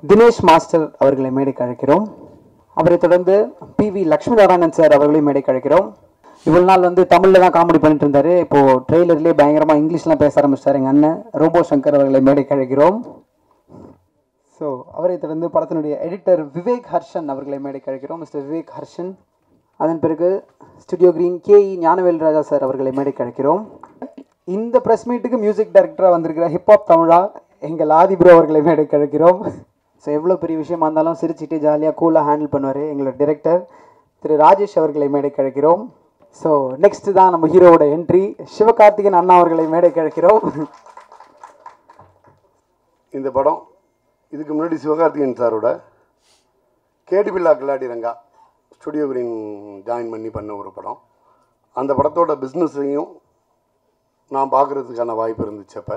Dinesh master அவர்களை மேடைக்கு அழைக்கிறோம் அவரைத் தொடர்ந்து P V Lakshmi Narayanan sir அவர்களையும் மேடைக்கு அழைக்கிறோம் இவ்வளவு நாள் வந்து தமிழில் தான் காமெடி பண்ணிட்டு இருந்தாரு இப்போ ட்ரெய்லர்லேயே பயங்கரமாக இங்கிலீஷ்லாம் பேச ஆரம்பிச்சிட்டாரு எங்கள் அண்ணன் ரோபோ சங்கர் அவர்களை மேடைக்கு அழைக்கிறோம் ஸோ அவரை தொடர்ந்து படத்தினுடைய எடிட்டர் விவேக் ஹர்ஷன் அவர்களை மேடைக்கு அழைக்கிறோம் மிஸ்டர் விவேக் ஹர்ஷன் அதன் பிறகு studio green K E Gnanavel Raja sir அவர்களை மேடைக்கு அழைக்கிறோம் இந்த ப்ரெஸ் மீட்டுக்கு மியூசிக் டைரக்டராக வந்திருக்கிற ஹிப்ஹாப் தமிழா எங்கள் ஆதி ப்ரோ அவர்களை மேடைக்கு அழைக்கிறோம் ஸோ எவ்வளோ பெரிய விஷயமா இருந்தாலும் சிரிச்சிட்டு ஜாலியாக கூலாக ஹேண்டில் பண்ணுவார் எங்களோட டிரெக்டர் திரு ராஜேஷ் அவர்களை மேடைக்கு அழைக்கிறோம் ஸோ நெக்ஸ்ட் தான் நம்ம ஹீரோவோட என்ட்ரி சிவகார்த்திகேயன் அண்ணா அவர்களை மேடைக்கு அழைக்கிறோம் இந்த படம் இதுக்கு முன்னாடி சிவகார்த்திகேயன் சாரோட Kedi Billa Killadi Ranga studio green join பண்ணி பண்ண ஒரு படம் அந்த படத்தோட பிஸ்னஸையும் நான் பார்க்குறதுக்கான வாய்ப்பு இருந்துச்சு அப்போ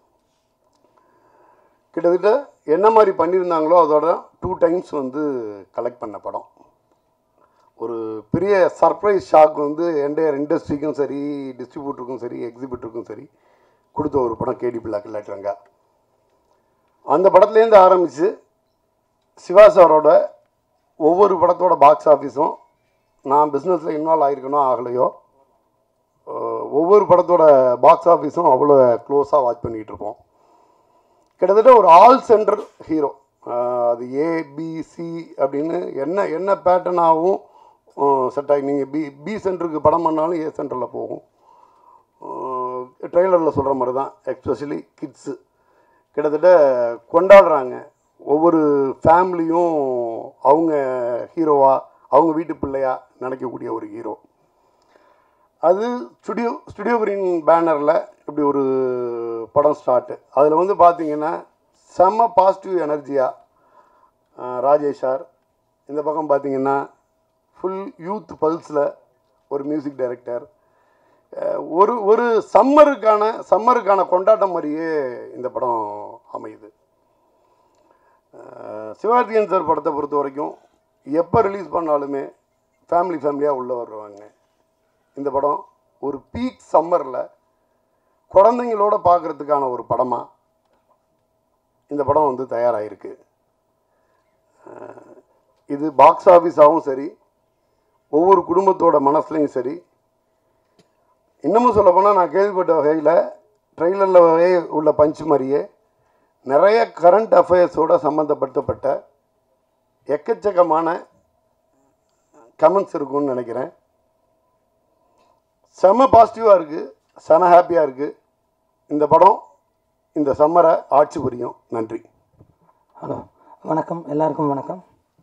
கிட்டத்தட்ட என்ன மாதிரி பண்ணியிருந்தாங்களோ அதோட டூ டைம்ஸ் வந்து கலெக்ட் பண்ண படம் ஒரு பெரிய சர்ப்ரைஸ் ஷாக் வந்து என்டையர் இண்டஸ்ட்ரிக்கும் சரி டிஸ்ட்ரிபியூட்டருக்கும் சரி எக்ஸிபிட்டருக்கும் சரி கொடுத்த ஒரு படம் கேடி பில்லா கில்லாடி ரங்கா அந்த படத்துலேருந்து ஆரம்பித்து சிவா சாரோட ஒவ்வொரு படத்தோட பாக்ஸ் ஆஃபீஸும் நான் பிஸ்னஸில் இன்வால்வ் ஆகிருக்கனோ ஆகலையோ அஹ் ஒவ்வொரு படத்தோட பாக்ஸ் ஆஃபீஸும் அவ்வளோ க்ளோஸாக வாட்ச் பண்ணிகிட்டு இருப்போம் கிட்டத்தட்ட ஒரு ஆல் சென்டர் ஹீரோ அது ஏ பி சி அப்படின்னு என்ன என்ன பேட்டர்னாகவும் செட் ஆகி நீங்கள் பி பி சென்டருக்கு படம் பண்ணாலும் ஏ சென்டரில் போகும் ட்ரெய்லரில் சொல்கிற மாதிரி தான் எக்ஸ்பெஷலி கிட்ஸு கிட்டத்தட்ட கொண்டாடுறாங்க ஒவ்வொரு ஃபேமிலியும் அவங்க ஹீரோவா அவங்க வீட்டு பிள்ளையா நினைக்கக்கூடிய ஒரு ஹீரோ அது ஸ்டுடியோ ஸ்டுடியோ கிரீன் பேனரில் இப்படி ஒரு படம் ஸ்டார்ட்டு அதில் வந்து பார்த்தீங்கன்னா செம்ம பாசிட்டிவ் எனர்ஜியாக ராஜேஷ் சார் இந்த பக்கம் பார்த்தீங்கன்னா ஃபுல் யூத் பல்ஸில் ஒரு மியூசிக் டைரக்டர் ஒரு ஒரு சம்மருக்கான சம்மருக்கான கொண்டாட்டம் மாதிரியே இந்த படம் அமையுது அஹ் சிவகார்த்திகேயன் சார் படத்தை பொறுத்த வரைக்கும் எப்போ ரிலீஸ் பண்ணாலுமே ஃபேமிலி ஃபேமிலியாக உள்ளே வருவாங்க இந்த படம் ஒரு பீக் சம்மரில் குழந்தைங்களோட பார்க்குறதுக்கான ஒரு படமாக இந்த படம் வந்து தயாராகிருக்கு அஹ் இது பாக்ஸ் ஆஃபீஸாகவும் சரி ஒவ்வொரு குடும்பத்தோட மனசுலையும் சரி இன்னமும் சொல்ல போனால் நான் கேள்விப்பட்ட வகையில் ட்ரெய்லரில் உள்ள பஞ்ச் மாதிரியே நிறைய கரண்ட் அஃபேர்ஸோட சம்மந்தப்படுத்தப்பட்ட எக்கச்சக்கமான கமெண்ட்ஸ் இருக்கும்னு நினைக்கிறேன் செம பாசிட்டிவாக இருக்குது செம ஹாப்பியாக இருக்குது இந்த படம் இந்த சம்மரை ஆட்சி புரியும் நன்றி ஹலோ வணக்கம் எல்லாருக்கும் வணக்கம்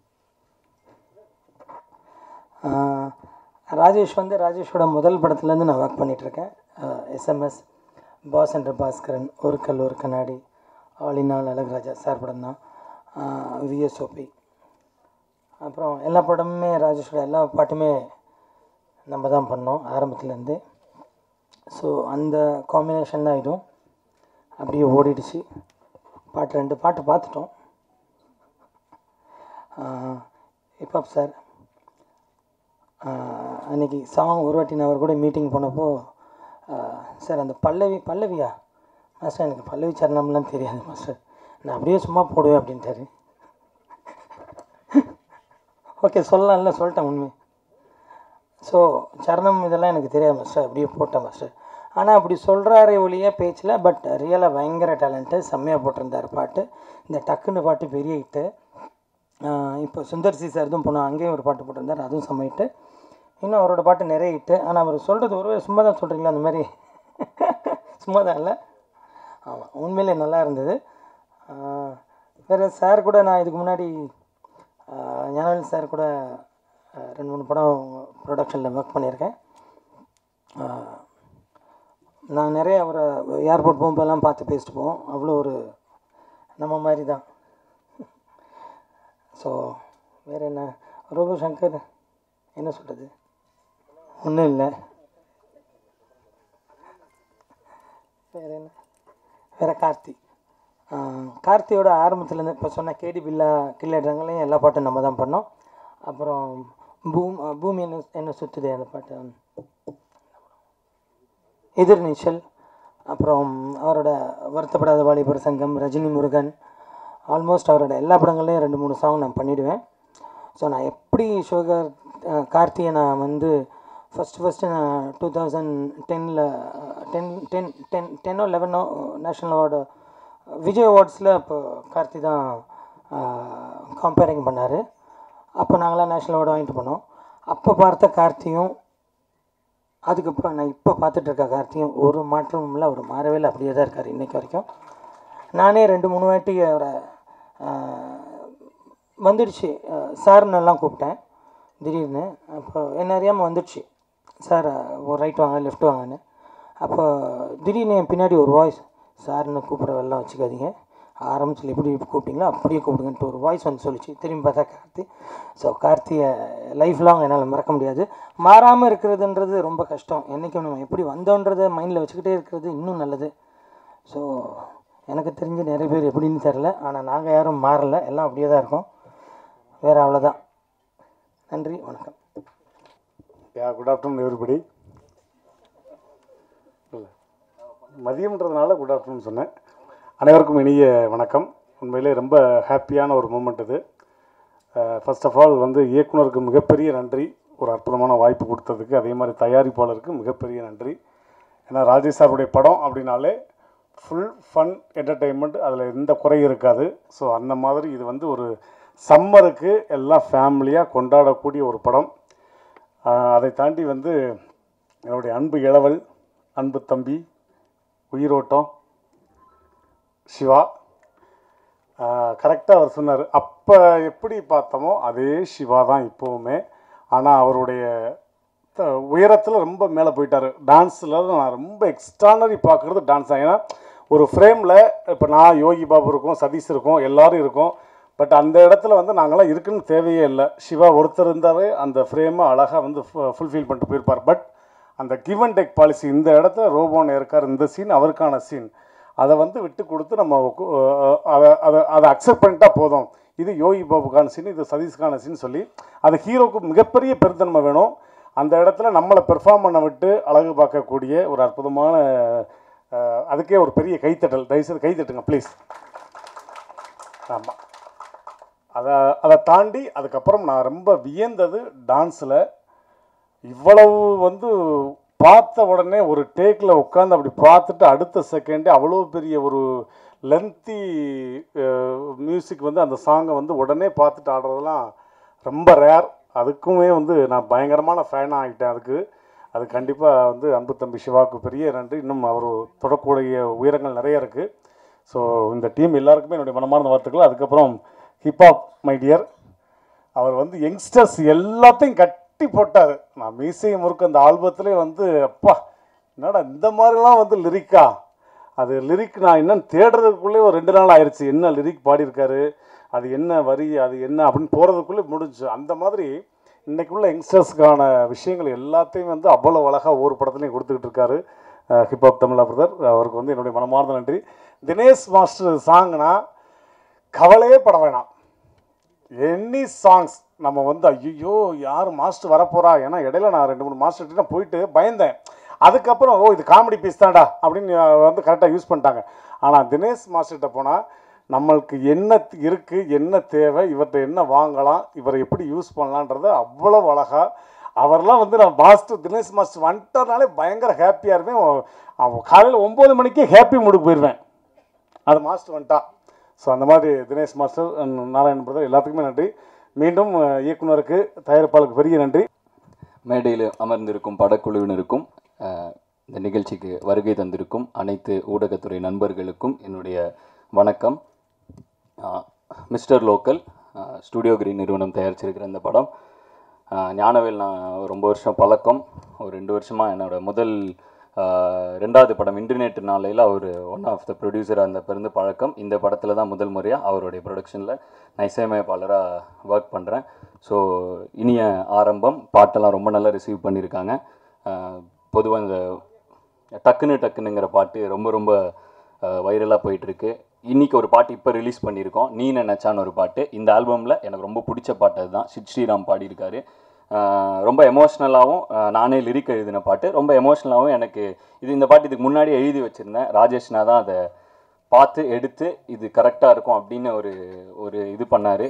ஆஹ், ராஜேஷ் வந்து ராஜேஷோட முதல் படத்துலேருந்து நான் ஒர்க் பண்ணிகிட்ருக்கேன் எஸ்எம்எஸ் பாஸ் என்ற பாஸ்கரன் ஒரு கல் ஒரு கண்ணாடி ஆலினால் அழகராஜா சார் படம் தான் விஎஸ்ஓபி அப்புறம் எல்லா படமுமே ராஜேஷோட எல்லா பாட்டுமே நம்ம தான் பண்ணோம் ஆரம்பத்துலேருந்து ஸோ அந்த காம்பினேஷன் தான் இதுவும் அப்படியே ஓடிடுச்சு பாட்டு ரெண்டு பாட்டு பார்த்துட்டோம் ஹிப்ஹாப் சார் அன்னைக்கு சாங் ஒரு வாட்டி நான் அவர் கூட மீட்டிங் போனப்போ சார் அந்த பல்லவி பல்லவியா மாஸ்டர் எனக்கு பல்லவி சரணம்லாம் தெரியாது மாஸ்டர் நான் அப்படியே சும்மா போடுவேன் அப்படின்ட்டாரு ஓகே சொல்லலாம்ல சொல்லிட்டேன் உண்மை ஸோ சரணம் இதெல்லாம் எனக்கு தெரியாது மாஸ்டர் அப்படியே போட்டேன் மாஸ்டர் ஆனால் அப்படி சொல்கிறாரே ஒழிய பேச்சில் பட் ரியலாக பயங்கர டேலண்ட்டு செம்மையாக போட்டிருந்தார் பாட்டு இந்த டக்குன்னு பாட்டு பெரிய ஹிட்டு இப்போ சுந்தர் சி சார் தான் போனோம் அங்கேயும் ஒரு பாட்டு போட்டிருந்தார் அதுவும் செம்ம ஹிட்டு இன்னும் அவரோட பாட்டு நிறைய ஹிட்டு ஆனால் அவர் சொல்கிறது ஒரு சும்மா தான் சொல்கிறீங்களா அந்த மாதிரி சும்மா தான் இல்லை ஆமாம் உண்மையிலே நல்லா இருந்தது வேறு சார் கூட நான் இதுக்கு முன்னாடி ஆஹ், ஞானவேல் சார் கூட ஆஹ், ரெண்டு மூணு படம் ப்ரொடக்ஷனில் ஒர்க் பண்ணியிருக்கேன் ஆஹ், நான் நிறைய அவரை ஏர்போர்ட் போகும்போதெல்லாம் பார்த்து பேசிட்டு போவோம் அவ்வளோ ஒரு நம்ம மாதிரி தான் ஸோ வேறு என்ன ரோபோ சங்கர் என்ன சொல்கிறது ஒன்றும் இல்லை வேறு என்ன வேறு கார்த்தி ஆஹ், கார்த்தியோட ஆரம்பத்துலேருந்து இப்போ சொன்ன கேடி பில்லா கில்லாடுறங்களையும் எல்லா பாட்டும் நம்ம தான் பண்ணோம் அப்புறம் பூம் பூமி என்ன என்ன சுற்றுதே அந்த பாட்டு எதிர்நீச்சல் அப்புறம் அவரோட வருத்தப்படாத வாலிபர் சங்கம் ரஜினி முருகன் ஆல்மோஸ்ட் அவரோட எல்லா படங்கள்லையும் ரெண்டு மூணு சாங் நான் பண்ணிவிடுவேன் ஸோ நான் எப்படி சுகர் கார்த்தியை நான் வந்து ஃபஸ்ட்டு ஃபஸ்ட்டு நான் டூ தௌசண்ட் டெனில் டென் டென் டென் டென்னோ லெவனோ நேஷ்னல் அவார்டு விஜய் அவார்ட்ஸில் அப்போ கார்த்தி தான் கம்பேரிங் பண்ணார் அப்போ நாங்களாம் நேஷ்னல் அவார்டு வாங்கிட்டு போனோம் அப்போ பார்த்த கார்த்தியும் அதுக்கப்புறம் நான் இப்போ பார்த்துட்டு இருக்க கார்த்தியும் ஒரு மாற்றமும் இல்லை அவர் மாறவே இல்லை அப்படியே தான் இருக்கார் இன்றைக்கி வரைக்கும் நானே ரெண்டு மூணு வாட்டி அவரை ஆஹ், வந்துடுச்சு ஆஹ், சார்னு எல்லாம் கூப்பிட்டேன் திடீர்னு அப்போ என்ன அறியாமல் வந்துடுச்சு சார் ஒரு ரைட் வாங்க லெஃப்ட் வாங்கன்னு அப்போ திடீர்னு என் பின்னாடி ஒரு வாய்ஸ் சார்னு கூப்பிட்றவெல்லாம் வச்சுக்காதீங்க ஆரம்பிச்சில் எப்படி கூப்பிட்டீங்களோ அப்படியே கூப்பிடுங்கன்ட்டு ஒரு வாய்ஸ் வந்து சொல்லிச்சு திரும்பி பார்த்தா கார்த்தி ஸோ கார்த்தியை லைஃப் லாங் என்னால் மறக்க முடியாது மாறாமல் இருக்கிறதுன்றது ரொம்ப கஷ்டம் என்றைக்கும் நம்ம எப்படி வந்தோன்றதை மைண்டில் வச்சுக்கிட்டே இருக்கிறது இன்னும் நல்லது ஸோ எனக்கு தெரிஞ்சு நிறைய பேர் எப்படின்னு தெரில ஆனால் நாங்கள் யாரும் மாறல எல்லாம் அப்படியே தான் இருக்கோம் வேறு அவ்வளோதான் நன்றி வணக்கம் யா குட் ஆஃப்டர்நூன் எவ்ரிபடி இல்லை மதியம்ன்றதுனால குட் ஆஃப்டர்நூன் சொன்னேன் அனைவருக்கும் இனிய வணக்கம் உண்மையிலே ரொம்ப ஹாப்பியான ஒரு மூமெண்ட் இது ஃபர்ஸ்ட் ஆஃப் ஆல் வந்து இயக்குனருக்கு மிகப்பெரிய நன்றி ஒரு அற்புதமான வாய்ப்பு கொடுத்ததுக்கு அதே மாதிரி தயாரிப்பாளருக்கு மிகப்பெரிய நன்றி ஏன்னா ராஜேஷ் சாருடைய படம் அப்படின்னாலே ஃபுல் ஃபன் என்டர்டெயின்மெண்ட் அதில் எந்த குறையும் இருக்காது ஸோ அந்த மாதிரி இது வந்து ஒரு சம்மருக்கு எல்லாம் ஃபேமிலியாக கொண்டாடக்கூடிய ஒரு படம் ஆஹ் அதை தாண்டி வந்து என்னுடைய அன்பு இளவல் அன்பு தம்பி உயிரோட்டம் சிவா கரெக்டாக அவர் சொன்னார் அப்போ எப்படி பார்த்தோமோ அதே சிவா தான் இப்போவுமே ஆனால் அவருடைய உயரத்தில் ரொம்ப மேலே போயிட்டார் டான்ஸில் நான் ரொம்ப எக்ஸ்ட்ரானரி பார்க்குறது டான்ஸ் தான் ஏன்னா ஒரு ஃப்ரேமில் இப்போ நான் யோகி பாபு இருக்கோம் சதீஷ் இருக்கோம் எல்லாரும் இருக்கோம் பட் அந்த இடத்துல வந்து நாங்களாம் இருக்குன்னு தேவையே இல்லை சிவா ஒருத்தர் இருந்தாவே அந்த ஃப்ரேமை அழகாக வந்து ஃபுல்ஃபில் பண்ணிட்டு போயிருப்பார் பட் அந்த கிவ் அண்ட் டேக் பாலிசி இந்த இடத்துல ரோபோன் இருக்கார் இந்த சீன் அவருக்கான சீன் அதை வந்து விட்டு கொடுத்து நம்ம கு- அஹ் அதை அதை அதை அக்செப்ட் பண்ணிட்டா போதும் இது யோகி பாபுக்கான சீன் இது சதீஷ்கான சீன் சொல்லி அது ஹீரோக்கு மிகப்பெரிய பெருந்தன்மை வேணும் அந்த இடத்துல நம்மளை பெர்ஃபார்ம் பண்ண விட்டு அழகு பார்க்கக்கூடிய ஒரு அற்புதமான அஹ், அதுக்கே ஒரு பெரிய கைத்தட்டல் தயவுசெய்து கைத்தட்டுங்க ப்ளீஸ் ஆமாம் அதை அதை தாண்டி அதுக்கப்புறம் நான் ரொம்ப வியந்தது டான்ஸில் இவ்வளவு வந்து பார்த்த உடனே ஒரு டேக்கில் உட்காந்து அப்படி பார்த்துட்டு அடுத்த செகண்டே அவ்வளோ பெரிய ஒரு லென்த்தி மியூசிக் வந்து அந்த சாங்கை வந்து உடனே பார்த்துட்டு ஆடுறதெல்லாம் ரொம்ப ரேர் அதுக்குமே வந்து நான் பயங்கரமான ஃபேனாக ஆகிட்டேன் அதுக்கு அது கண்டிப்பாக வந்து அன்பு தம்பி சிவாவுக்கு பெரிய நன்றி இன்னும் அவர் தொடக்கூடிய உயரங்கள் நிறைய இருக்குது ஸோ இந்த டீம் எல்லாருக்குமே என்னுடைய மனமார்ந்த வாழ்த்துக்கள் அதுக்கப்புறம் ஹிப்ஹாப் மை டியர் அவர் வந்து யங்ஸ்டர்ஸ் எல்லாத்தையும் கட்டி போட்டார் நான் மீசையை முறுக்க அந்த ஆல்பத்திலே வந்து அப்பா என்னடா இந்த மாதிரிலாம் வந்து லிரிக்கா அது லிரிக் நான் என்னன்னு தேடுறதுக்குள்ளே ஒரு ரெண்டு நாள் ஆயிடுச்சு என்ன லிரிக் பாடியிருக்காரு அது என்ன வரி அது என்ன அப்படின்னு போகிறதுக்குள்ளே முடிஞ்சு அந்த மாதிரி இன்னைக்குள்ள யங்ஸ்டர்ஸ்க்கான விஷயங்கள் எல்லாத்தையும் வந்து அவ்வளோ அழகாக ஒவ்வொரு படத்துலையும் கொடுத்துக்கிட்டு இருக்காரு ஹிப்ஹாப் தமிழா பிரதர் அவருக்கு வந்து என்னுடைய மனமார்ந்த நன்றி தினேஷ் மாஸ்டர் சாங்னா கவலையே பட வேணாம் எனி சாங்ஸ் நம்ம வந்து ஐயோ யார் மாஸ்டர் வரப்போறா ஏன்னா இடையில நான் ரெண்டு மூணு மாஸ்டர் போயிட்டு பயந்தேன் அதுக்கப்புறம் ஓ இது காமெடி பீஸ் தான்டா அப்படின்னு வந்து கரெக்டாக யூஸ் பண்ணிட்டாங்க ஆனால் தினேஷ் மாஸ்டர்கிட்ட போனால் நம்மளுக்கு என்ன இருக்குது என்ன தேவை இவர்கிட்ட என்ன வாங்கலாம் இவரை எப்படி யூஸ் பண்ணலான்றது அவ்வளோ அழகா அவர்லாம் வந்து நான் மாஸ்டர் தினேஷ் மாஸ்டர் வந்துட்டனாலே பயங்கர ஹாப்பியாக இருப்பேன் அவன் காலையில் ஒம்பது மணிக்கே ஹாப்பி மூடுக்கு போயிடுவேன் அது மாஸ்டர் வந்துட்டா ஸோ அந்த மாதிரி Dinesh master and Narayan brother எல்லாத்துக்குமே நன்றி மீண்டும் அஹ், இயக்குனருக்கு தயாரிப்பாளருக்கு பெரிய நன்றி மேடையில் அமர்ந்திருக்கும் படக்குழுவினருக்கும் அஹ், இந்த நிகழ்ச்சிக்கு வருகை தந்திருக்கும் அனைத்து ஊடகத்துறை நண்பர்களுக்கும் என்னுடைய வணக்கம் அஹ், மிஸ்டர் லோக்கல் அஹ், ஸ்டுடியோ கிரீன் நிறுவனம் தயாரிச்சிருக்கிற இந்த படம் அஹ், ஞானவேல் நான் ரொம்ப வருஷம் பழக்கம் ஒரு ரெண்டு வருஷமாக என்னோட முதல் அஹ், ரெண்டாவது படம் இன்டர்நெட் நாளையில் அவர் ஒன் ஆஃப் த ப்ரொடியூசராக இருந்த பிறந்து பழக்கம் இந்த படத்தில் தான் முதல் முறையாக அவருடைய ப்ரொடக்ஷனில் நான் இசையமைப்பாளராக ஒர்க் பண்ணுறேன் ஸோ இனிய ஆரம்பம் பாட்டெல்லாம் ரொம்ப நல்லா ரிசீவ் பண்ணியிருக்காங்க பொதுவாக இந்த டக்குன்னு டக்குனுங்கிற பாட்டு ரொம்ப ரொம்ப வைரலாக போயிட்டுருக்கு இன்றைக்கி ஒரு பாட்டு இப்போ ரிலீஸ் பண்ணியிருக்கோம் நீ நினச்சான்னு ஒரு பாட்டு இந்த ஆல்பமில் எனக்கு ரொம்ப பிடிச்ச பாட்டு அதுதான் சித் ஸ்ரீராம் பாடியிருக்காரு அஹ் ரொம்ப எமோஷ்னலாகவும் நானே லிரிக் எழுதின பாட்டு ரொம்ப எமோஷ்னலாகவும் எனக்கு இது இந்த பாட்டு இதுக்கு முன்னாடி எழுதி வச்சுருந்தேன் ராஜேஷ்னா தான் அதை பார்த்து எடுத்து இது கரெக்டாக இருக்கும் அப்படின்னு ஒரு ஒரு இது பண்ணார்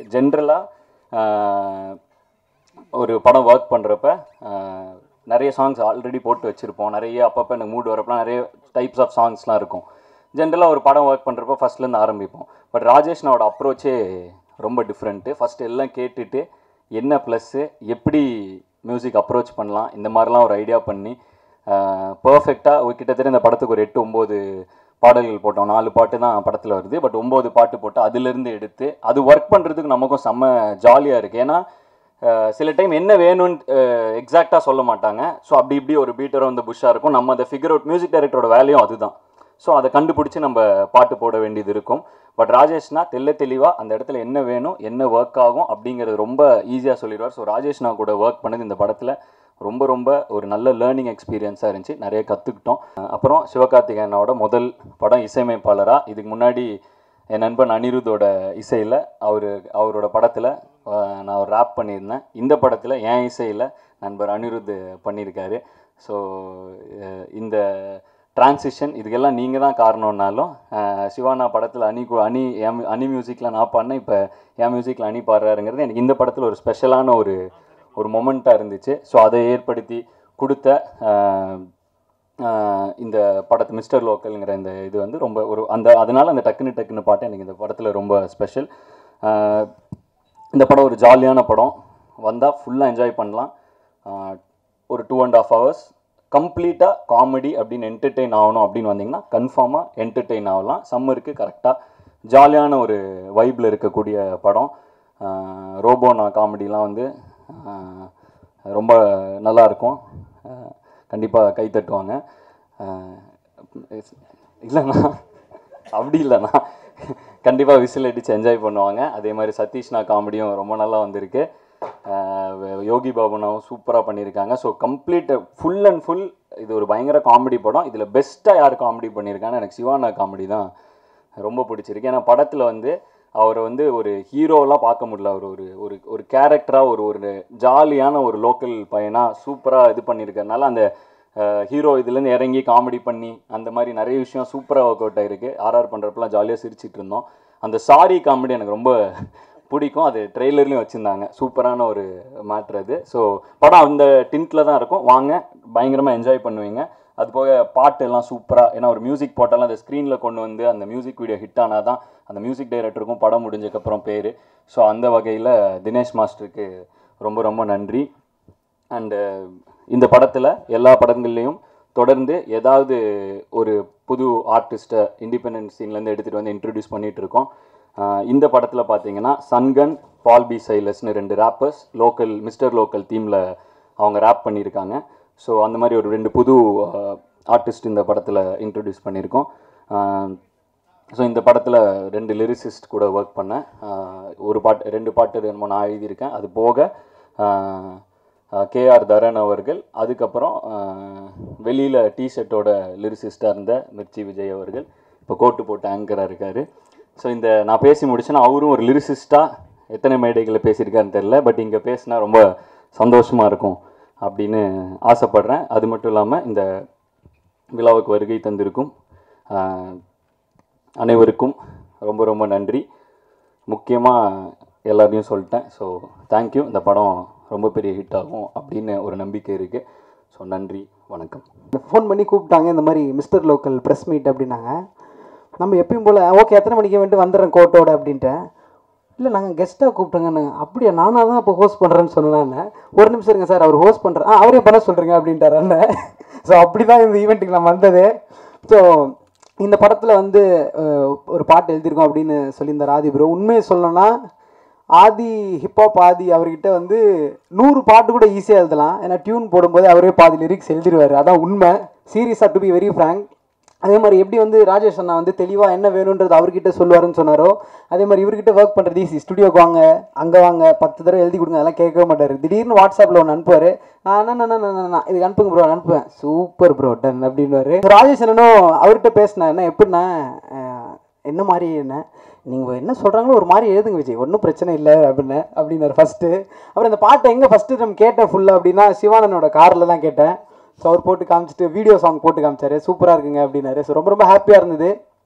ஜென்ரலாக ஒரு படம் ஒர்க் பண்ணுறப்ப நிறைய சாங்ஸ் ஆல்ரெடி போட்டு வச்சுருப்போம் நிறைய அப்பப்போ எனக்கு மூட் வரப்பலாம் நிறைய டைப்ஸ் ஆஃப் சாங்ஸ்லாம் இருக்கும் ஜென்ரலாக ஒரு படம் ஒர்க் பண்ணுறப்ப ஃபஸ்ட்லேருந்து ஆரம்பிப்போம் பட் ராஜேஷ்னோட அப்ரோச்சே ரொம்ப டிஃப்ரெண்ட்டு ஃபஸ்ட்டு எல்லாம் கேட்டுட்டு என்ன ப்ளஸ்ஸு எப்படி மியூசிக் அப்ரோச் பண்ணலாம் இந்த மாதிரிலாம் ஒரு ஐடியா பண்ணி பர்ஃபெக்டாக கிட்டத்தட்ட இந்த படத்துக்கு ஒரு எட்டு ஒம்பது பாடல்கள் போட்டோம் நாலு பாட்டு தான் படத்தில் வருது பட் ஒம்பது பாட்டு போட்டு அதுலேருந்து எடுத்து அது ஒர்க் பண்ணுறதுக்கு நமக்கும் செம்ம ஜாலியாக இருக்குது ஏன்னா அஹ், சில டைம் என்ன வேணும்னு எக்ஸாக்டாக சொல்ல மாட்டாங்க ஸோ அப்படி இப்படி ஒரு பீட்டரும் வந்து புஷ்ஷாக இருக்கும் நம்ம அதை ஃபிகர் அவுட் மியூசிக் டைரக்டரோட வேலையும் அதுதான் ஸோ அதை கண்டுபிடிச்சி நம்ம பாட்டு போட வேண்டியது இருக்கும் பட் ராஜேஷ்னா தெள்ள தெளிவாக அந்த இடத்துல என்ன வேணும் என்ன ஒர்க் ஆகும் அப்படிங்கிறது ரொம்ப ஈஸியாக சொல்லிடுவார் ஸோ ராஜேஷ்னா கூட ஒர்க் பண்ணது இந்த படத்தில் ரொம்ப ரொம்ப ஒரு நல்ல லேர்னிங் எக்ஸ்பீரியன்ஸாக இருந்துச்சு நிறைய கற்றுக்கிட்டோம் அப்புறம் சிவகார்த்திகேயனோட முதல் படம் இசையமைப்பாளராக இதுக்கு முன்னாடி என் நண்பன் அனிருத்தோட இசையில் அவர் அவரோட படத்தில் நான் ஒரு ரேப் பண்ணியிருந்தேன் இந்த படத்தில் என் இசையில் நண்பர் அனிருத் பண்ணியிருக்காரு ஸோ இந்த டிரான்சிஷன் இதுக்கெல்லாம் நீங்கள் தான் காரணம்னாலும் அஹ், சிவானா படத்தில் அணி கு- அணி என் அணி மியூசிக்கில் நான் பாடினேன் இப்போ என் மியூசிக்கில் அணி பாடுறாருங்கிறது எனக்கு இந்த படத்தில் ஒரு ஸ்பெஷலான ஒரு ஒரு மொமெண்ட்டாக இருந்துச்சு ஸோ அதை ஏற்படுத்தி கொடுத்த அஹ், ஆஹ் இந்த படத்து மிஸ்டர் லோக்கல்ங்கிற இந்த இது வந்து ரொம்ப ஒரு அந்த அதனால அந்த டக்குன்னு டக்குன்னு பாட்டு எனக்கு இந்த படத்தில் ரொம்ப ஸ்பெஷல் இந்த படம் ஒரு ஜாலியான படம் வந்தால் ஃபுல்லாக என்ஜாய் பண்ணலாம் ஆஹ் ஒரு டூ அண்ட் ஆஃப் ஹவர்ஸ் கம்ப்ளீட்டாக காமெடி அப்படின்னு என்டர்டெயின் ஆகணும் அப்படின்னு வந்தீங்கன்னா கன்ஃபார்மாக என்டர்டெயின் ஆகலாம் சம்மருக்கு கரெக்டாக ஜாலியான ஒரு வைப்பில் இருக்கக்கூடிய படம் ரோபோனா காமெடிலாம் வந்து ஆஹ் ரொம்ப நல்லா இருக்கும் கண்டிப்பாக கை தட்டுவாங்க ஆஹ் இல்லைண்ணா அப்படி இல்லைண்ணா கண்டிப்பாக விசில் அடித்து என்ஜாய் பண்ணுவாங்க அதே மாதிரி சதீஷ்னா காமெடியும் ரொம்ப நல்லா வந்திருக்கு ஆஹ் யோகி பாபுனாவும் சூப்பராக பண்ணியிருக்காங்க so complete full and full இது ஒரு பயங்கர காமெடி படம் இதில் பெஸ்ட்டாக யார் காமெடி பண்ணியிருக்காங்கன்னா எனக்கு சிவானா காமெடி தான் ரொம்ப பிடிச்சிருக்கு ஏன்னா படத்தில் வந்து அவரை வந்து ஒரு ஹீரோலாம் பார்க்க முடியல அவர் ஒரு ஒரு ஒரு கேரக்டராக ஒரு ஒரு ஜாலியான ஒரு லோக்கல் பையனாக சூப்பராக இது பண்ணியிருக்கறனால அந்த ஹீரோ இதுலேருந்து இறங்கி காமெடி பண்ணி அந்த மாதிரி நிறைய விஷயம் சூப்பராக ஒர்க் அவுட் ஆயிருக்கு ஆர்ஆர் பண்ணுறப்பெல்லாம் ஜாலியாக சிரிச்சிட்டு இருந்தோம் அந்த சாரி காமெடி எனக்கு ரொம்ப பிடிக்கும் அது ட்ரெய்லர்லேயும் வச்சுருந்தாங்க சூப்பரான ஒரு மேட்ரு அது ஸோ படம் அந்த டின்ட்டில் தான் இருக்கும் வாங்க பயங்கரமாக என்ஜாய் பண்ணுவீங்க அது போக பாட்டு எல்லாம் சூப்பராக ஏன்னா ஒரு மியூசிக் போட்டாலும் அந்த ஸ்க்ரீனில் கொண்டு வந்து அந்த மியூசிக் வீடியோ ஹிட் ஆனால் தான் அந்த மியூசிக் டைரக்டருக்கும் படம் முடிஞ்சதுக்கப்புறம் பேர் ஸோ அந்த வகையில் தினேஷ் மாஸ்டருக்கு ரொம்ப ரொம்ப நன்றி அண்டு இந்த படத்தில் எல்லா படங்கள்லேயும் தொடர்ந்து ஏதாவது ஒரு புது ஆர்டிஸ்ட்டை இண்டிபெண்டன்ட் சீன்லேருந்து எடுத்துகிட்டு வந்து இன்ட்ரடியூஸ் பண்ணிகிட்டு இருக்கோம் ஆஹ் இந்த படத்தில் பார்த்தீங்கன்னா சன்கன் பால் பி சைலஸ்னு ரெண்டு ரேப்பர்ஸ் லோக்கல் மிஸ்டர் லோக்கல் தீமில் அவங்க ரேப் பண்ணியிருக்காங்க ஸோ அந்த மாதிரி ஒரு ரெண்டு புது ஆர்டிஸ்ட் இந்த படத்தில் இன்ட்ரடியூஸ் பண்ணியிருக்கோம் ஸோ இந்த படத்தில் ரெண்டு லிரிசிஸ்ட் கூட ஒர்க் பண்ணேன் ஆஹ் ஒரு பாட்டு ரெண்டு பாட்டு என்னமோ நான் எழுதியிருக்கேன் அது போக கேஆர் தரன் அவர்கள் அதுக்கப்புறம் வெளியில் டிஷர்ட்டோட லிரிசிஸ்டாக இருந்த மிர்ச்சி விஜய் அவர்கள் இப்போ கோட்டு போட்டு ஆங்கராக இருக்கார் ஸோ இந்த நான் பேசி முடிச்சேன்னா அவரும் ஒரு லிரிசிஸ்டாக எத்தனை மேடைகளில் பேசியிருக்காருன்னு தெரில பட் இங்கே பேசினா ரொம்ப சந்தோஷமாக இருக்கும் அப்படின்னு ஆசைப்பட்றேன் அது மட்டும் இல்லாமல் இந்த விழாவுக்கு வருகை தந்திருக்கும் ஆஹ், அனைவருக்கும் ரொம்ப ரொம்ப நன்றி முக்கியமாக எல்லாரையும் சொல்லிட்டேன் ஸோ தேங்க்யூ இந்த படம் ரொம்ப பெரிய ஹிட் ஆகும் அப்படின்னு ஒரு நம்பிக்கை இருக்குது ஸோ நன்றி வணக்கம் ஃபோன் பண்ணி கூப்பிட்டாங்க இந்த மாதிரி மிஸ்டர் லோக்கல் ப்ரெஸ் மீட் அப்படின்னாங்க நம்ம எப்பயும் போல் ஓகே எத்தனை மணிக்கு வந்துட்டு வந்துடுறேன் கோட்டோட அப்படின்ட்டேன் இல்லை நாங்கள் கெஸ்ட்டாக கூப்பிட்டோங்கன்னு அப்படியா நானாக தான் இப்போ ஹோஸ்ட் பண்ணுறேன்னு சொன்னேன் ஒரு நிமிஷம் இருங்க சார் அவர் ஹோஸ்ட் பண்ணுறேன் ஆ அவரே பண்ண சொல்கிறீங்க அப்படின்ட்டார் அண்ணன் ஸோ அப்படி தான் இந்த ஈவெண்ட்டுக்கு நான் வந்தது ஸோ இந்த படத்தில் வந்து அஹ், ஒரு பாட்டு எழுதியிருக்கோம் அப்படின்னு சொல்லியிருந்தார் ஆதி ப்ரோ உண்மையை சொல்லணும்னா ஆதி ஹிப்ஹாப் ஆதி அவர்கிட்ட வந்து நூறு பாட்டு கூட ஈஸியாக எழுதலாம் ஏன்னா டியூன் போடும்போது அவரே பாதி லிரிக்ஸ் எழுதிடுவார் அதான் உண்மை சீரியஸாக டு பி வெரி ஃப்ரேங்க் அதே மாதிரி எப்படி வந்து ராஜேஷ் அண்ணா வந்து தெளிவாக என்ன வேணுன்றது அவர்கிட்ட சொல்லுவாருன்னு சொன்னாரோ அதே மாதிரி இவர்கிட்ட ஒர்க் பண்ணுறது ஈஸி ஸ்டுடியோக்கு வாங்க அங்கே வாங்க பத்து தடவை எழுதி கொடுங்க அதெல்லாம் கேட்கவே மாட்டார் திடீர்னு வாட்ஸ்அப்பில் ஒன்று அனுப்புவார் நான் என்ன நான் இதுக்கு அனுப்புங்க ப்ரோ அனுப்புவேன் சூப்பர் ப்ரோ டன் அப்படின்வாரு ராஜேஷ் அண்ணனும் அவர்கிட்ட பேசினேன் என்ன எப்படின்னா அஹ், என்ன மாதிரி என்ன நீங்கள் என்ன சொல்கிறாங்களோ ஒரு மாதிரி எழுதுங்க விஜய் ஒன்றும் பிரச்சனை இல்லை அப்படின்னு அப்படின்னாரு ஃபஸ்ட்டு அப்புறம் இந்த பாட்டை எங்கே ஃபஸ்ட்டு நம்ம கேட்டேன் ஃபுல்லாக அப்படின்னா சிவானனோட காரில் தான் கேட்டேன் ஸோ அவர் போட்டு காமிச்சிட்டு வீடியோ சாங் போட்டு காமிச்சாரு சூப்பராக இருக்குங்க அப்படின்னாரு ஸோ ரொம்ப ரொம்ப ஹாப்பியாக இருந்தது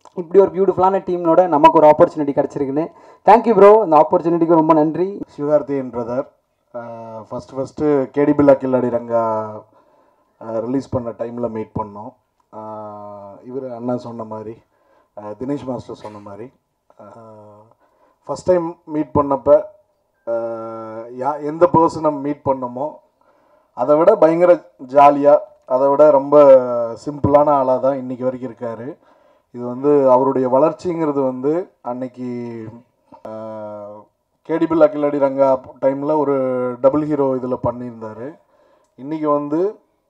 இப்படி ஒரு பியூட்டிஃபுல்லான டீம்னோட நமக்கு ஒரு ஆப்பர்ச்சுனிட்டி கிடச்சிருக்குன்னு தேங்க்யூ ப்ரோ இந்த ஆப்பர்ச்சுனிட்டிக்கு ரொம்ப நன்றி Sivakarthikeyan brother first first Kedi Billa Killadi Ranga release பண்ண டைமில் மீட் பண்ணோம் இவர் அண்ணா சொன்ன மாதிரி அஹ், தினேஷ் மாஸ்டர் சொன்ன மாதிரி ஃபஸ்ட் டைம் மீட் பண்ணப்போ யா எந்த பர்சனை மீட் பண்ணமோ அதை விட பயங்கர ஜாலியாக அதை விட ரொம்ப சிம்பிளான ஆளாக தான் இன்றைக்கி வரைக்கும் இருக்கார் இது வந்து அவருடைய வளர்ச்சிங்கிறது வந்து அன்னைக்கு கேடிபில்லா கில்லாடி ரங்கா டைமில் ஒரு டபுள் ஹீரோ இதில் பண்ணியிருந்தார் இன்றைக்கி வந்து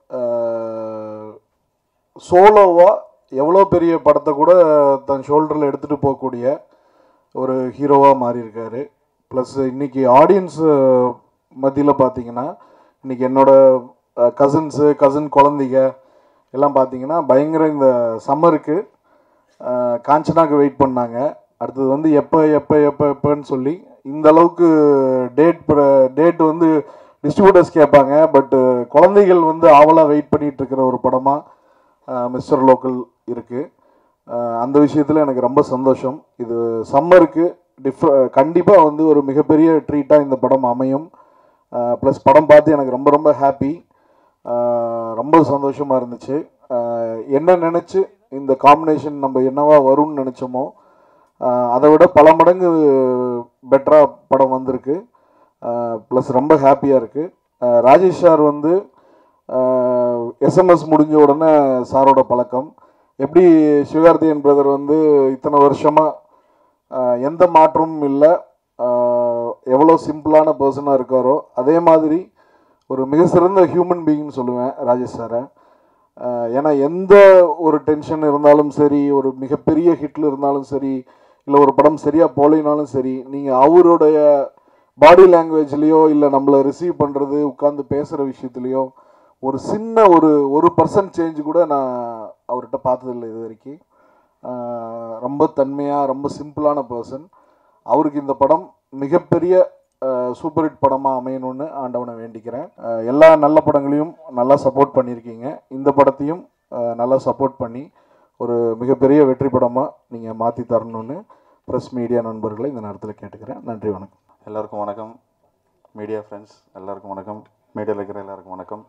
சோலோவாக எவ்வளோ பெரிய படத்தை கூட தன் ஷோல்டரில் எடுத்துகிட்டு போகக்கூடிய ஒரு ஹீரோவாக மாறியிருக்காரு ப்ளஸ் இன்னைக்கு ஆடியன்ஸ் மத்தியில் பார்த்தீங்கன்னா இன்னைக்கு என்னோட கசின்ஸு கசின் குழந்தைங்க எல்லாம் பார்த்தீங்கன்னா பயங்கர இந்த சம்மருக்கு காஞ்சனாக்கு வெயிட் பண்ணாங்க அடுத்தது வந்து எப்போ எப்போ எப்போ எப்போன்னு சொல்லி இந்த அளவுக்கு டேட் டேட் வந்து டிஸ்ட்ரிபியூட்டர்ஸ் கேட்பாங்க பட்டு குழந்தைகள் வந்து ஆவலாக வெயிட் பண்ணிட்டு இருக்கிற ஒரு படமாக மிஸ்டர் லோக்கல் இருக்குது அந்த விஷயத்தில் எனக்கு ரொம்ப சந்தோஷம் இது சம்மருக்கு டிஃப்ர கண்டிப்பாக வந்து ஒரு மிகப்பெரிய ட்ரீட்டாக இந்த படம் அமையும் ப்ளஸ் படம் பார்த்து எனக்கு ரொம்ப ரொம்ப ஹாப்பி ரொம்ப சந்தோஷமாக இருந்துச்சு அஹ் என்ன நினச்சி இந்த காம்பினேஷன் நம்ம என்னவா வரும்னு நினச்சோமோ அஹ் அதை விட பல மடங்கு பெட்டராக படம் வந்திருக்கு ப்ளஸ் ரொம்ப ஹாப்பியாக இருக்குது ராஜேஷ் சார் வந்து எஸ்எம்எஸ் முடிஞ்ச உடனே சாரோட பழக்கம் எப்படி சிவகார்த்தியன் பிரதர் வந்து இத்தனை வருஷமாக எந்த மாற்றமும் இல்லை எவ்வளோ சிம்பிளான பர்சனாக இருக்காரோ அதே மாதிரி ஒரு மிக சிறந்த ஹியூமன் பீயிங்னு சொல்லுவேன் ராஜேஷ் சாரை அஹ் ஏன்னா எந்த ஒரு டென்ஷன் இருந்தாலும் சரி ஒரு மிகப்பெரிய ஹிட்ல இருந்தாலும் சரி இல்லை ஒரு படம் சரியாக போலினாலும் சரி நீங்கள் அவருடைய பாடி லாங்குவேஜ்லேயோ இல்லை நம்மளை ரிசீவ் பண்ணுறது உட்காந்து பேசுகிற விஷயத்துலையோ ஒரு சின்ன ஒரு ஒரு பர்சன்ட் சேஞ்ச் கூட நான் அவர்கிட்ட பார்த்ததில்லை இது வரைக்கும் அஹ் ரொம்ப தன்மையாக ரொம்ப சிம்பிளான பர்சன் அவருக்கு இந்த படம் மிகப்பெரிய சூப்பர் ஹிட் படமாக அமையணும்னு ஆண்டவனை வேண்டிக்கிறேன் அஹ் எல்லா நல்ல படங்களையும் நல்லா சப்போர்ட் பண்ணியிருக்கீங்க இந்த படத்தையும் அஹ் நல்லா சப்போர்ட் பண்ணி ஒரு மிகப்பெரிய வெற்றி படமாக நீங்கள் மாற்றி தரணும்னு ப்ரெஸ் மீடியா நண்பர்களை இந்த நேரத்தில் கேட்டுக்கிறேன் நன்றி வணக்கம் எல்லாருக்கும் வணக்கம் மீடியா ஃப்ரெண்ட்ஸ் எல்லாருக்கும் வணக்கம் மீடியாவில் இருக்கிற எல்லாருக்கும் வணக்கம்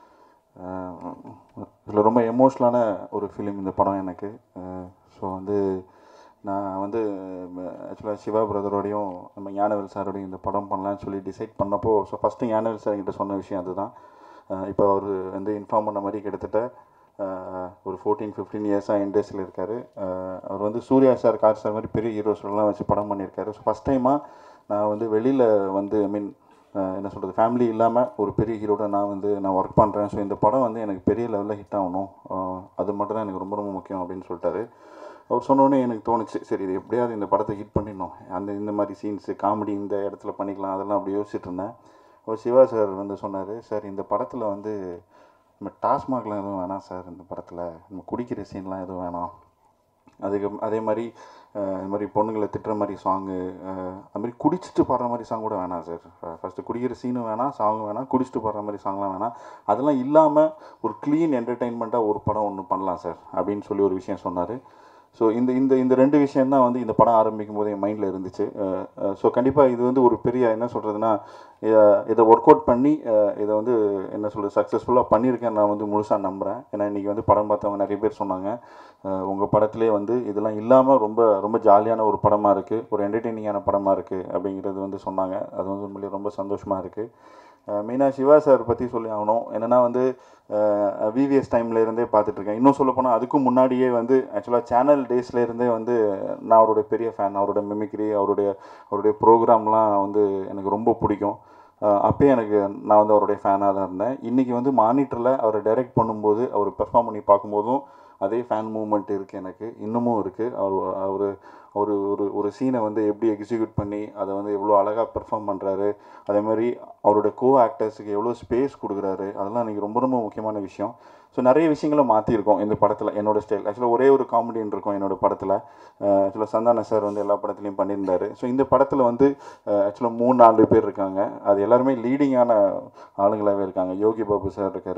இதில் ரொம்ப எமோஷ்னலான ஒரு ஃபிலிம் இந்த படம் எனக்கு ஸோ வந்து நான் வந்து ஆக்சுவலாக சிவா பிரதரோடையும் நம்ம ஞானவேல் சாரோடையும் இந்த படம் பண்ணலான்னு சொல்லி டிசைட் பண்ணப்போ ஸோ ஃபஸ்ட்டு ஞானவேல் சார் கிட்ட சொன்ன விஷயம் அதுதான் இப்போ அவர் வந்து இன்ஃபார்ம் பண்ண மாதிரி கிட்டத்தட்ட அஹ், ஒரு ஃபோர்டீன் ஃபிஃப்டீன் இயர்ஸாக இண்டஸ்ட்ரியில் இருக்கார் அவர் வந்து சூர்யா சார் கார் சார் மாதிரி பெரிய ஹீரோஸ்லாம் வச்சு படம் பண்ணியிருக்காரு ஸோ ஃபஸ்ட் டைமாக நான் வந்து வெளியில் வந்து ஐ மீன் என்ன சொல்கிறது ஃபேமிலி இல்லாமல் ஒரு பெரிய ஹீரோட நான் வந்து நான் ஒர்க் பண்ணுறேன் ஸோ இந்த படம் வந்து எனக்கு பெரிய லெவலில் ஹிட் ஆகணும் அஹ், அது மட்டும் தான் எனக்கு ரொம்ப ரொம்ப முக்கியம் அப்படின்னு சொல்லிட்டாரு அவர் சொன்னோடனே எனக்கு தோணுச்சு சரி இது எப்படியாவது இந்த படத்தை ஹிட் பண்ணிடணும் அந்த இந்த மாதிரி சீன்ஸு காமெடி இந்த இடத்துல பண்ணிக்கலாம் அதெல்லாம் அப்படி யோசிச்சுட்டு இருந்தேன் அவர் சிவா சார் வந்து சொன்னார் சார் இந்த படத்தில் வந்து நம்ம டாஸ்மாக்லாம் எதுவும் வேணாம் சார் இந்த படத்தில் நம்ம குடிக்கிற சீன்லாம் எதுவும் வேணாம் அதுக்கு அதே மாதிரி அஹ், இது மாதிரி பொண்ணுங்களை திட்டுற மாதிரி சாங்கு அது மாதிரி குடிச்சிட்டு பாடுற மாதிரி சாங் கூட வேணாம் சார் ஃபஸ்ட்டு குடிக்கிற சீனும் வேணாம் சாங்கும் வேணாம் குடிச்சிட்டு பாடுற மாதிரி சாங்லாம் வேணாம் அதெல்லாம் இல்லாமல் ஒரு க்ளீன் என்டர்டெயின்மெண்ட்டாக ஒரு படம் ஒன்று பண்ணலாம் சார் அப்படின்னு சொல்லி ஒரு விஷயம் சொன்னார் ஸோ இந்த இந்த இந்த ரெண்டு விஷயம் தான் வந்து இந்த படம் ஆரம்பிக்கும் போது என் மைண்டில் இருந்துச்சு ஸோ கண்டிப்பாக இது வந்து ஒரு பெரிய என்ன சொல்கிறதுனா இதை ஒர்க் அவுட் பண்ணி அஹ், இதை வந்து என்ன சொல்கிறது சக்ஸஸ்ஃபுல்லாக பண்ணியிருக்கேன் நான் வந்து முழுசாக நம்புகிறேன் ஏன்னா இன்றைக்கி வந்து படம் பார்த்தவங்க நிறைய பேர் சொன்னாங்க உங்கள் படத்திலே வந்து இதெல்லாம் இல்லாமல் ரொம்ப ரொம்ப ஜாலியான ஒரு படமாக இருக்குது ஒரு என்டர்டெய்னிங்கான படமாக இருக்குது அப்படிங்கிறது வந்து சொன்னாங்க அது வந்து உண்மையிலேயே ரொம்ப சந்தோஷமாக இருக்குது மெயினாக சிவா சார் பற்றி சொல்லி ஆகணும் என்னென்னா வந்து விவிஎஸ் டைம்ல இருந்தே பார்த்துட்ருக்கேன் இன்னும் சொல்ல போனால் அதுக்கும் முன்னாடியே வந்து ஆக்சுவலாக சேனல் டேஸ்ல இருந்தே வந்து நான் அவருடைய பெரிய ஃபேன் அவரோட மிமிக்ரி அவருடைய அவருடைய ப்ரோக்ராம்லாம் வந்து எனக்கு ரொம்ப பிடிக்கும் அஹ் அப்பயே எனக்கு நான் வந்து அவருடைய ஃபேனாக தான் இருந்தேன் இன்றைக்கி வந்து மானிட்டரில் அவரை டைரக்ட் பண்ணும்போது அவர் பெர்ஃபார்ம் பண்ணி பார்க்கும்போதும் அதே ஃபேன் மூமெண்ட் இருக்குது எனக்கு இன்னமும் இருக்குது அவர் அவர் ஒரு ஒரு ஒரு சீனை வந்து எப்படி எக்ஸிக்யூட் பண்ணி அதை வந்து எவ்வளோ அழகாக பெர்ஃபார்ம் பண்ணுறாரு அதே மாதிரி அவருடைய கோ ஆக்டர்ஸுக்கு எவ்வளோ ஸ்பேஸ் கொடுக்குறாரு அதெல்லாம் எனக்கு ரொம்ப ரொம்ப முக்கியமான விஷயம் ஸோ நிறைய விஷயங்களை மாற்றிருக்கோம் இந்த படத்தில் என்னோட ஸ்டைல் ஆக்சுவலாக ஒரே ஒரு காமெடின்னு இருக்கும் என்னோட படத்தில் ஆக்சுவலாக சந்தான சார் வந்து எல்லா படத்துலையும் பண்ணியிருந்தாரு ஸோ இந்த படத்தில் வந்து ஆக்சுவலாக மூணு நாலு பேர் இருக்காங்க அது எல்லாருமே லீடிங்கான ஆளுங்களாகவே இருக்காங்க யோகி பாபு சார் இருக்கார்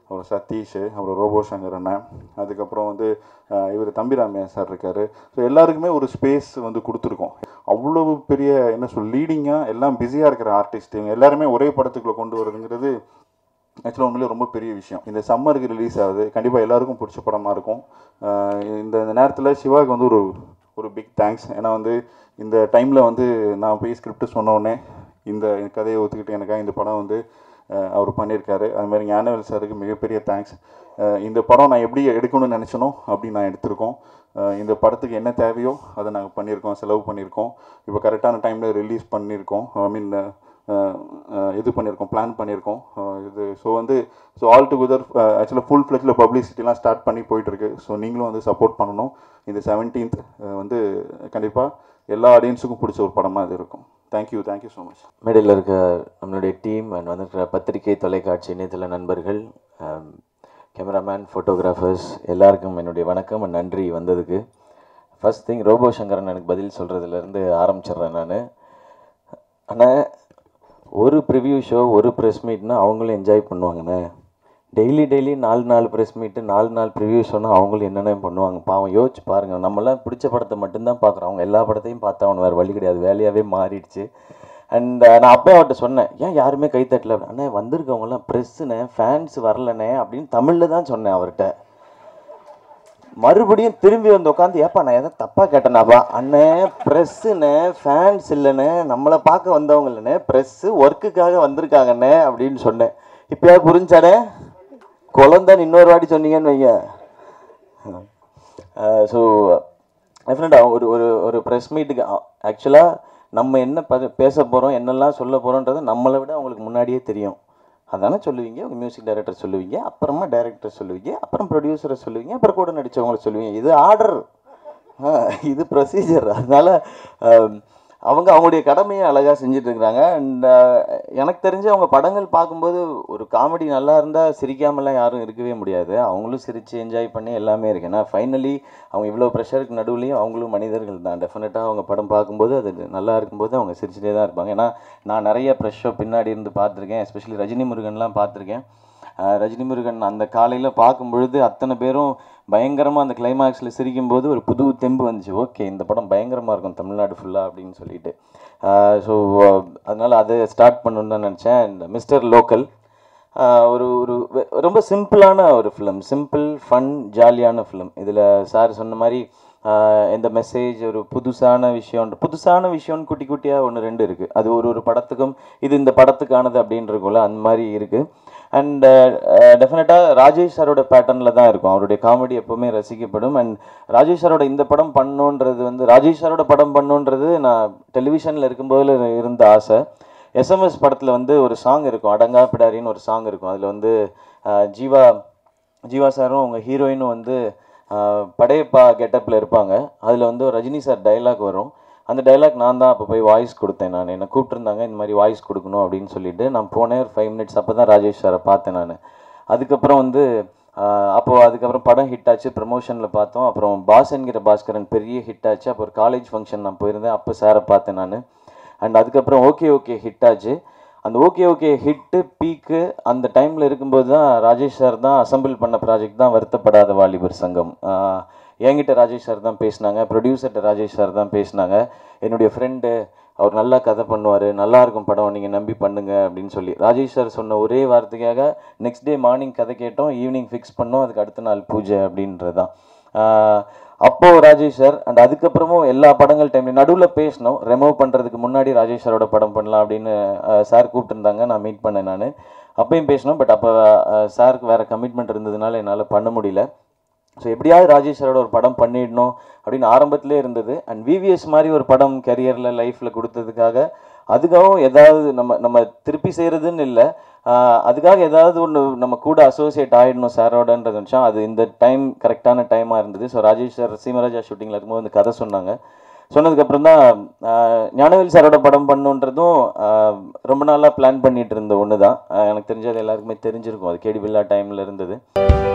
அப்புறம் சதீஷ் அப்புறம் ரோபோ சங்கர் அண்ணன் அதுக்கப்புறம் வந்து இவர் தம்பிராமையா சார் இருக்கார் ஸோ எல்லாருக்குமே ஒரு ஸ்பேஸ் வந்து கொடுத்துருக்கோம் அவ்வளவு பெரிய என்ன சொல் லீடிங்காக எல்லாம் பிஸியாக இருக்கிற ஆர்டிஸ்ட் இவங்க எல்லாருமே ஒரே படத்துக்குள்ளே கொண்டு வரதுங்கிறது ஆக்சுவலாக உண்மையிலே ரொம்ப பெரிய விஷயம் இந்த சம்மருக்கு ரிலீஸ் ஆகுது கண்டிப்பாக எல்லாருக்கும் பிடிச்ச படமாக இருக்கும் ஆஹ் இந்த இந்த நேரத்தில் சிவாவுக்கு வந்து ஒரு ஒரு பிக் தேங்க்ஸ் ஏன்னா வந்து இந்த டைமில் வந்து நான் போய் ஸ்கிரிப்ட் சொன்ன உடனே இந்த கதையை ஒத்துக்கிட்டு எனக்காக இந்த படம் வந்து ஆஹ் அவர் பண்ணியிருக்காரு அது மாதிரி ஞானவேல் சாருக்கு மிகப்பெரிய தேங்க்ஸ் இந்த படம் நான் எப்படி எடுக்கணும்னு நினச்சனோ அப்படி நான் எடுத்திருக்கோம் ஆஹ் இந்த படத்துக்கு என்ன தேவையோ அதை நாங்கள் பண்ணியிருக்கோம் செலவு பண்ணியிருக்கோம் இப்போ கரெக்டான டைமில் ரிலீஸ் பண்ணியிருக்கோம் ஐ மீன் இது பண்ணியிருக்கோம் பிளான் பண்ணியிருக்கோம் அஹ் இது ஸோ வந்து ஸோ ஆல் டுகெதர் ஆக்சுவலாக ஃபுல் ஃப்ளெஜில் பப்ளிசிட்டிலாம் ஸ்டார்ட் பண்ணி போயிட்டுருக்கு ஸோ நீங்களும் வந்து சப்போர்ட் பண்ணணும் இந்த செவன்டீன்த் வந்து கண்டிப்பாக எல்லா ஆடியன்ஸுக்கும் பிடிச்ச ஒரு படமாக இது இருக்கும் தேங்க்யூ தேங்க்யூ ஸோ மச் மேடையில் இருக்க நம்மளுடைய டீம் அண்ட் வந்திருக்கிற பத்திரிகை தொலைக்காட்சி இணையதள நண்பர்கள் கேமராமேன் ஃபோட்டோகிராஃபர்ஸ் எல்லாருக்கும் என்னுடைய வணக்கம் and நன்றி வந்ததுக்கு ஃபர்ஸ்ட் திங் ரோபோ சங்கரன் எனக்கு பதில் சொல்கிறதுலேருந்து ஆரம்பிச்சிடுறேன் நான் ஆனால் ஒரு ப்ரிவ்யூ ஷோ ஒரு ப்ரெஸ் மீட்னா அவங்களும் என்ஜாய் பண்ணுவாங்கண்ணே டெய்லி டெய்லி நாலு நாலு ப்ரெஸ் மீட்டு நாலு நாலு ப்ரிவ்யூ ஷோனா அவங்களும் என்னென்ன பண்ணுவாங்க பாவம் யோசிச்சு பாருங்கள் நம்மளாம் பிடிச்ச படத்தை மட்டும்தான் பார்க்குறோம் அவங்க எல்லா படத்தையும் பார்த்தா அவன் வேறு வழி கிடையாது வேலையாகவே மாறிடுச்சு அண்ட் நான் அப்போ அவர்கிட்ட சொன்னேன் ஏன் யாருமே கை தட்டல அண்ணே வந்திருக்கவங்கலாம் ப்ரெஸ்ஸுண்ணே ஃபேன்ஸ் வரலண்ணே அப்படின்னு தமிழில் தான் சொன்னேன் அவர்கிட்ட மறுபடியும் திரும்பி வந்து உட்காந்து ஏப்பா நான் எதை தப்பாக கேட்டேனாப்பா அண்ணே ப்ரெஸ்ஸுண்ணே ஃபேன்ஸ் இல்லைண்ணே நம்மளை பார்க்க வந்தவங்க இல்லைண்ணே ப்ரெஸ்ஸு ஒர்க்குக்காக வந்திருக்காங்கண்ணே அப்படின்னு சொன்னேன் இப்போயா புரிஞ்சானே குழந்தைன்னு இன்னொரு வாட்டி சொன்னீங்கன்னு வைங்க ஸோ டெஃபினட்டாக ஒரு ஒரு ஒரு ப்ரெஸ் மீட்டுக்கு ஆக்சுவலாக நம்ம என்ன ப பேச போகிறோம் என்னெல்லாம் சொல்ல போகிறோன்றது நம்மளை விட அவங்களுக்கு முன்னாடியே தெரியும் அதானே சொல்லுவீங்க உங்கள் மியூசிக் டைரக்டர் சொல்லுவீங்க அப்புறமா டைரக்டர் சொல்லுவீங்க அப்புறம் ப்ரொடியூசரை சொல்லுவீங்க அப்புறம் கூட நடித்தவங்களை சொல்லுவீங்க இது ஆர்டர் இது ப்ரொசீஜர் அதனால் அவங்க அவங்களுடைய கடமையை அழகாக செஞ்சுட்டு இருக்கிறாங்க அண்ட் எனக்கு தெரிஞ்சு அவங்க படங்கள் பார்க்கும்போது ஒரு காமெடி நல்லா இருந்தால் சிரிக்காமலாம் யாரும் இருக்கவே முடியாது அவங்களும் சிரித்து என்ஜாய் பண்ணி எல்லாமே இருக்கு ஏன்னா ஃபைனலி அவங்க இவ்வளோ ப்ரெஷருக்கு நடுவுலையும் அவங்களும் மனிதர்கள் தான் டெஃபினட்டாக அவங்க படம் பார்க்கும்போது அது நல்லா இருக்கும்போது அவங்க சிரிச்சிட்டே தான் இருப்பாங்க ஏன்னா நான் நிறைய ப்ரெஷ் ஷோ பின்னாடி இருந்து பார்த்துருக்கேன் எஸ்பெஷலி ரஜினி முருகன்லாம் பார்த்துருக்கேன் அஹ் ரஜினி முருகன் அந்த காலையில் பார்க்கும் பொழுது அத்தனை பேரும் பயங்கரமாக அந்த கிளைமாக்ஸில் சிரிக்கும்போது ஒரு புது தெம்பு வந்துச்சு ஓகே இந்த படம் பயங்கரமாக இருக்கும் தமிழ்நாடு ஃபுல்லாக அப்படின்னு சொல்லிட்டு ஸோ அதனால் அதை ஸ்டார்ட் பண்ணணுன்னு தான் நினச்சேன் அண்ட் மிஸ்டர் லோக்கல் ஒரு ஒரு வெ- ரொம்ப சிம்பிளான ஒரு ஃபிலிம் சிம்பிள் ஃபன் ஜாலியான ஃபிலிம் இதில் சார் சொன்ன மாதிரி ஆஹ் இந்த மெசேஜ் ஒரு புதுசான விஷயம் புதுசான விஷயம்னு குட்டி குட்டியாக ஒன்று ரெண்டு இருக்குது அது ஒரு ஒரு படத்துக்கும் இது இந்த படத்துக்கானது அப்படின்னு இருக்கும்ல அந்த மாதிரி இருக்குது அண்ட் டெஃபினட்டாக ராஜேஷ் சாரோட பேட்டர்னில் தான் இருக்கும் அவருடைய காமெடி எப்போவுமே ரசிக்கப்படும் அண்ட் ராஜேஷ் சாரோட இந்த படம் பண்ணோன்றது வந்து ராஜேஷ் சாரோட படம் பண்ணோன்றது நான் டெலிவிஷனில் இருக்கும்போது இருந்த ஆசை எஸ்எம்எஸ் படத்தில் வந்து ஒரு சாங் இருக்கும் அடங்கா பிடாரின்னு ஒரு சாங் இருக்கும் அதில் வந்து ஆஹ் ஜீவா ஜீவா சாரும் அவங்க ஹீரோயினும் வந்து ஆஹ் படையப்பா கெட்டப்பில் இருப்பாங்க அதில் வந்து ஒரு ரஜினி சார் டைலாக் வரும் அந்த டைலாக் நான் தான் அப்போ போய் வாய்ஸ் கொடுத்தேன் நான் என்னை கூப்பிட்டுருந்தாங்க இந்த மாதிரி வாய்ஸ் கொடுக்கணும் அப்படின்னு சொல்லிட்டு நான் போனேன் ஒரு ஃபைவ் மினிட்ஸ் அப்போ தான் ராஜேஷ் சாரை பார்த்தேன் நான் அதுக்கப்புறம் வந்து ஆஹ் அப்போ அதுக்கப்புறம் படம் ஹிட் ஆச்சு ப்ரமோஷனில் பார்த்தோம் அப்புறம் பாஸ் என்கிற பாஸ்கரன் பெரிய ஹிட் ஆச்சு அப்போ ஒரு காலேஜ் ஃபங்க்ஷன் நான் போயிருந்தேன் அப்போ சாரை பார்த்தேன் நான் அண்ட் அதுக்கப்புறம் ஓகே ஓகே ஹிட் ஆச்சு அந்த ஓகே ஓகே ஹிட்டு பீக்கு அந்த டைமில் இருக்கும்போது தான் ராஜேஷ் சார் தான் அசெம்பிள் பண்ண ப்ராஜெக்ட் தான் வருத்தப்படாத வாலிபர் சங்கம் ஆஹ் என்கிட்ட ராஜேஷ் சார் தான் பேசினாங்க ப்ரொடியூசர்கிட்ட ராஜேஷ் சார் தான் பேசினாங்க என்னுடைய ஃப்ரெண்டு அவர் நல்லா கதை பண்ணுவார் நல்லா இருக்கும் படம் நீங்கள் நம்பி பண்ணுங்க அப்படின்னு சொல்லி ராஜேஷ் சார் சொன்ன ஒரே வார்த்தைக்காக நெக்ஸ்ட் டே மார்னிங் கதை கேட்டோம் ஈவினிங் ஃபிக்ஸ் பண்ணோம் அதுக்கு அடுத்த நாள் பூஜை அப்படின்றது தான் ஆஹ் அப்போ ராஜேஷ் சார் அண்ட் அதுக்கப்புறமும் எல்லா படங்கள் டைம் நடுவில் பேசினோம் ரெமூவ் பண்ணுறதுக்கு முன்னாடி ராஜேஷ் சாரோட படம் பண்ணலாம் அப்படின்னு சார் கூப்பிட்டுருந்தாங்க நான் மீட் பண்ணேன் நான் அப்பயும் பேசினோம் பட் அப்போ சாருக்கு வேறு கமிட்மெண்ட் இருந்ததுனால என்னால் பண்ண முடியல ஸோ எப்படியாவது ராஜேஷ் சாரோட ஒரு படம் பண்ணிடணும் அப்படின்னு ஆரம்பத்திலே இருந்தது அண்ட் விவிஎஸ் மாதிரி ஒரு படம் கரியரில் லைஃப்பில் கொடுத்ததுக்காக அதுக்காகவும் ஏதாவது நம்ம நம்ம திருப்பி செய்கிறதுன்னு இல்லை அதுக்காக ஏதாவது ஒன்று நம்ம கூட அசோசியேட் ஆகிடணும் சாரோடன்றது நினச்சோம் அது இந்த டைம் கரெக்டான டைமாக இருந்தது ஸோ ராஜேஷ் சார் சீமராஜா ஷூட்டிங்கில் இருக்கும்போது இந்த கதை சொன்னாங்க சொன்னதுக்கப்புறம் தான் ஞானவேல் சாரோட படம் பண்ணுன்றதும் ஆஹ் ரொம்ப நாளாக பிளான் பண்ணிட்டு இருந்த ஒன்று தான் ஆஹ் எனக்கு தெரிஞ்சது எல்லாருக்குமே தெரிஞ்சிருக்கும் அது கேடி வில்லா டைமில் இருந்தது